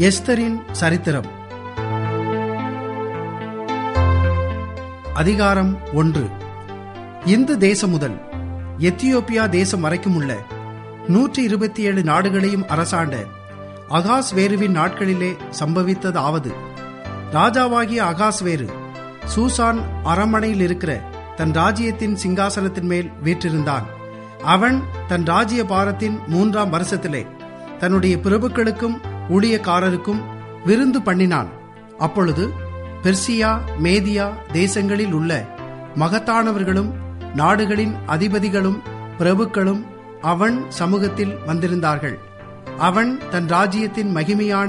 எஸ்தரின் சரித்திரம் அதிகாரம் ஒன்று இந்து தேசம் முதல் எத்தியோப்பியா தேசம் வரைக்கும் உள்ள நூற்றி இருபத்தி ஏழு நாடுகளையும் அரசாண்ட அகாஸ் வேருவின் நாட்களிலே சம்பவித்ததாவது ராஜாவாகிய அகாஸ் வேறு சூசான் அரண்மனையில் இருக்கிற தன் ராஜ்யத்தின் சிங்காசனத்தின் மேல் வீற்றிருந்தான் அவன் தன் ராஜ்ய பாரத்தின் மூன்றாம் வருஷத்திலே தன்னுடைய பிரபுக்களுக்கும் ஊழியக்காரருக்கும் விருந்து பண்ணினான் அப்பொழுது பெர்சியா மேதியா தேசங்களில் உள்ள மகத்தானவர்களும் நாடுகளின் அதிபதிகளும் பிரபுக்களும் அவன் சமூகத்தில் வந்திருந்தார்கள் அவன் தன் ராஜ்யத்தின் மகிமையான